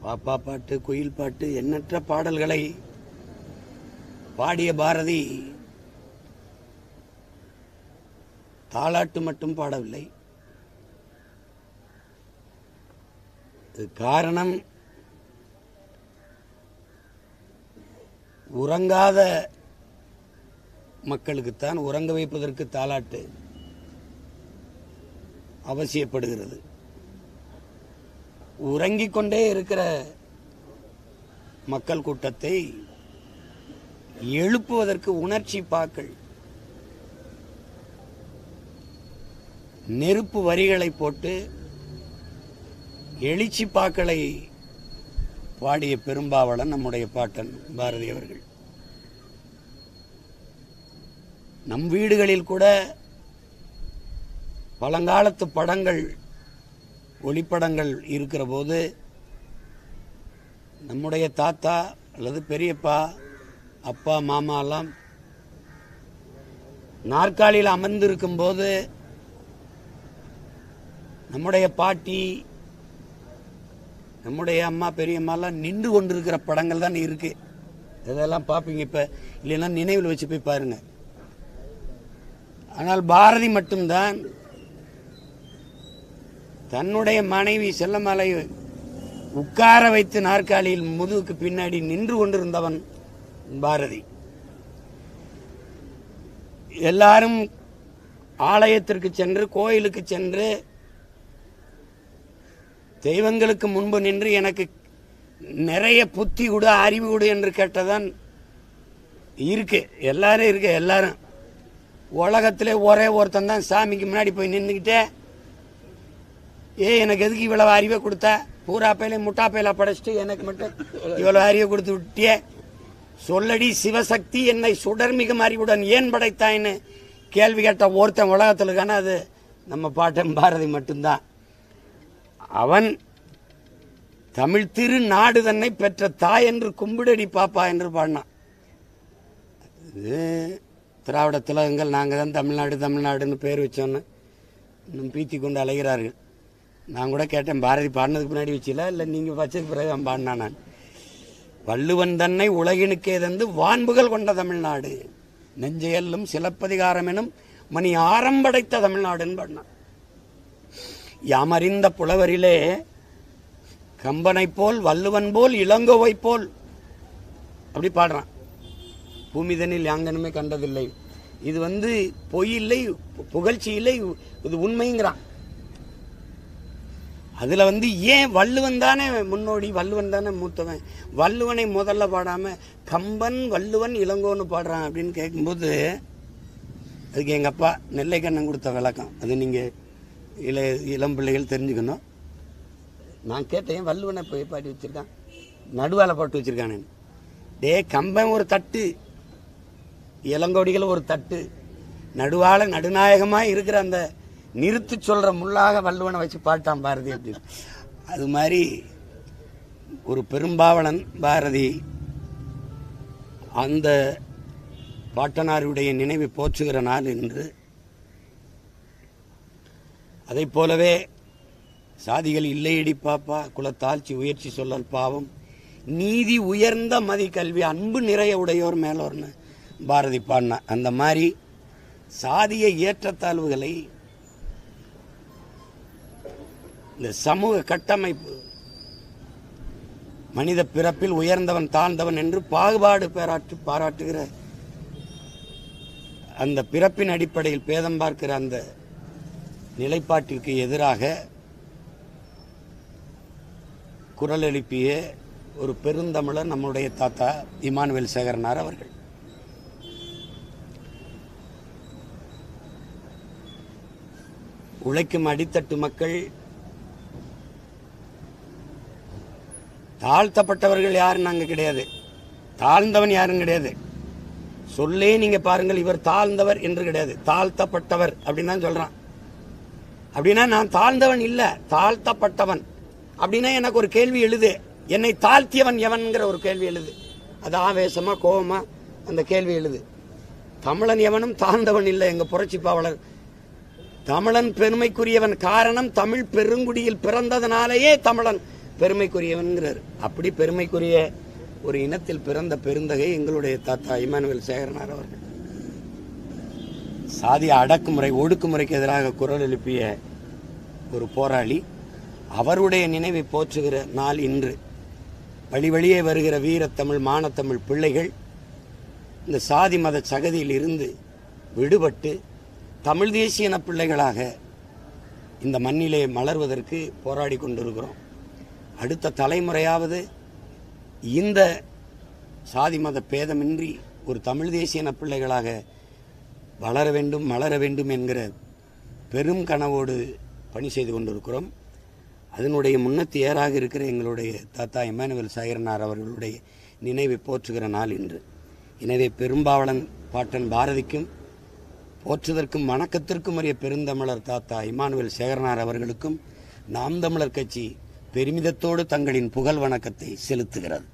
பாப்பா பாட்டு குயில் பாட்டு எண்ணற்ற பாடல்களை பாடிய பாரதி தாலாட்டு மட்டும் பாடவில்லை இது காரணம் உறங்காத மக்களுக்குத்தான் உறங்க வைப்பதற்கு தாலாட்டு அவசியப்படுகிறது உறங்கிக் கொண்டே இருக்கிற மக்கள் கூட்டத்தை எழுப்புவதற்கு உணர்ச்சி பாக்கள் நெருப்பு வரிகளை போட்டு எழுச்சி பாக்களை பாடிய பெரும்பாவளன் நம்முடைய பாட்டன் பாரதி அவர்கள் நம் வீடுகளில் கூட பழங்காலத்து படங்கள் ஒளிப்படங்கள் இருக்கிற போது நம்முடைய தாத்தா அல்லது பெரியப்பா அப்பா மாமா எல்லாம் நாற்காலியில் அமர்ந்திருக்கும் போது நம்முடைய பாட்டி நம்முடைய அம்மா பெரியம்மாலாம் நின்று கொண்டிருக்கிற படங்கள் தான் இருக்கு இதெல்லாம் பார்ப்பீங்க இப்ப இல்லைன்னா நினைவில் வச்சு போய் பாருங்க ஆனால் பாரதி மட்டும்தான் தன்னுடைய மனைவி செல்லமலை உட்கார வைத்து நாற்காலியில் முதுகுக்கு பின்னாடி நின்று கொண்டிருந்தவன் பாரதி எல்லாரும் ஆலயத்திற்கு சென்று கோயிலுக்கு சென்று தெய்வங்களுக்கு முன்பு நின்று எனக்கு நிறைய புத்தி கொடு அறிவு கொடு என்று கேட்டதான் இருக்கு எல்லாரும் இருக்கு எல்லாரும் உலகத்திலே ஒரே ஒருத்தன் தான் சாமிக்கு முன்னாடி போய் நின்றுக்கிட்டே ஏ எனக்கு எதுக்கு இவ்வளவு அறிவை கொடுத்த பூரா பையில முட்டா பையில படைச்சிட்டு எனக்கு மட்டும் இவ்வளவு அறிவை கொடுத்து விட்டியே சொல்லடி சிவசக்தி என்னை சுடர்மிகும் அறிவுடன் ஏன் படைத்தாய்ன்னு கேள்வி கேட்ட ஒருத்தன் உலகத்தில் இருக்கான அது நம்ம பாட்டன் பாரதி மட்டும்தான் அவன் தமிழ் திரு நாடு தன்னை பெற்ற தாய் என்று கும்பிடடி பாப்பா என்று பாடினான் இது திராவிட திலகங்கள் நாங்கள் தான் தமிழ்நாடு தமிழ்நாடுன்னு பேர் வச்சோன்னு இன்னும் பீத்தி கொண்டு அலைகிறார்கள் நான் கூட கேட்டேன் பாரதி பாடினதுக்கு முன்னாடி வச்சில இல்லை நீங்கள் வச்சதுக்கு பிறகு அவன் பாடினா நான் வள்ளுவன் தன்னை உலகினுக்கே தந்து வான்புகள் கொண்ட தமிழ்நாடு நெஞ்சையல்லும் சிலப்பதிகாரம் எனும் மணி ஆரம்படைத்த தமிழ்நாடுன்னு பாடினான் யாமறிந்த புலவரிலே கம்பனைப் போல் வள்ளுவன் போல் இளங்கோவை போல் அப்படி பாடுறான் பூமிதனில் யாங்கனுமே கண்டதில்லை இது வந்து பொய் இல்லை பு- புகழ்ச்சி இல்லை இது உண்மைங்கிறான் அதுல வந்து ஏன் வள்ளுவன் தானே முன்னோடி வள்ளுவன் தானே மூத்தவன் வள்ளுவனை முதல்ல பாடாம கம்பன் வள்ளுவன் இளங்கோன்னு பாடுறான் அப்படின்னு கேட்கும்போது அதுக்கு எங்க அப்பா நெல்லைக்கண்ணன் கொடுத்த விளக்கம் அது நீங்க இள இளம் பிள்ளைகள் தெரிஞ்சுக்கணும் நான் கேட்டேன் வள்ளுவனை போய் பாடி வச்சிருக்கான் நடுவால போட்டு வச்சிருக்கானு டே கம்பன் ஒரு தட்டு இளங்கோடிகள் ஒரு தட்டு நடுவால நடுநாயகமா இருக்கிற அந்த நிறுத்து சொல்ற முள்ளாக வள்ளுவனை வச்சு பாட்டான் பாரதி அப்படின்னு அது மாதிரி ஒரு பெரும்பாவலன் பாரதி அந்த பாட்டனாருடைய நினைவை போற்றுகிற நாள் என்று அதைப் போலவே சாதிகள் இல்லையடி பாப்பா குலத்தாழ்ச்சி உயர்ச்சி சொல்லல் பாவம் நீதி உயர்ந்த மதி கல்வி அன்பு நிறைய உடையோர் மேலோர்னு பாரதி பாடினா அந்த மாதிரி சாதிய ஏற்றத்தாழ்வுகளை இந்த சமூக கட்டமைப்பு மனித பிறப்பில் உயர்ந்தவன் தாழ்ந்தவன் என்று பாகுபாடு பாராட்டு பாராட்டுகிற அந்த பிறப்பின் அடிப்படையில் பேதம் பார்க்கிற அந்த நிலைப்பாட்டிற்கு எதிராக குரல் எழுப்பிய ஒரு பெருந்தமிழர் நம்முடைய தாத்தா இமானுவேல் சேகரனார் அவர்கள் உழைக்கும் அடித்தட்டு மக்கள் தாழ்த்தப்பட்டவர்கள் யாரும் நாங்க கிடையாது தாழ்ந்தவன் யாரும் கிடையாது சொல்லே நீங்க பாருங்கள் இவர் தாழ்ந்தவர் என்று கிடையாது தாழ்த்தப்பட்டவர் அப்படின்னு தான் சொல்றான் அப்படின்னா நான் தாழ்ந்தவன் இல்ல தாழ்த்தப்பட்டவன் அப்படின்னா எனக்கு ஒரு கேள்வி எழுது என்னை தாழ்த்தியவன் எவன்கிற ஒரு கேள்வி எழுது அது ஆவேசமா கோபமா அந்த கேள்வி எழுது தமிழன் எவனும் தாழ்ந்தவன் இல்லை எங்க புரட்சி பாவலர் தமிழன் பெருமைக்குரியவன் காரணம் தமிழ் பெருங்குடியில் பிறந்ததனாலேயே தமிழன் பெருமைக்குரியவன்கிறார் அப்படி பெருமைக்குரிய ஒரு இனத்தில் பிறந்த பெருந்தகை எங்களுடைய தாத்தா இமானுவேல் சேகரனார் அவர்கள் சாதிய அடக்குமுறை ஒடுக்குமுறைக்கு எதிராக குரல் எழுப்பிய ஒரு போராளி அவருடைய நினைவை போற்றுகிற நாள் இன்று வழி வழியே வருகிற வீரத்தமிழ் மானத்தமிழ் பிள்ளைகள் இந்த சாதி மத சகதியில் இருந்து விடுபட்டு தமிழ் தேசிய இன பிள்ளைகளாக இந்த மண்ணிலே மலர்வதற்கு போராடி கொண்டிருக்கிறோம் அடுத்த தலைமுறையாவது இந்த சாதி மத பேதமின்றி ஒரு தமிழ் தேசிய இன பிள்ளைகளாக வளர வேண்டும் மலர வேண்டும் என்கிற பெரும் கனவோடு பணி செய்து கொண்டிருக்கிறோம் அதனுடைய முன்னத்தியராக இருக்கிற எங்களுடைய தாத்தா இமானுவேல் சாகரனார் அவர்களுடைய நினைவை போற்றுகிற நாள் இன்று எனவே பெரும்பாவளன் பாட்டன் பாரதிக்கும் போற்றுதற்கும் வணக்கத்திற்கும் உரிய பெருந்தமிழர் தாத்தா இமானுவேல் சேகரனார் அவர்களுக்கும் நாம் தமிழர் கட்சி பெருமிதத்தோடு தங்களின் புகழ் வணக்கத்தை செலுத்துகிறது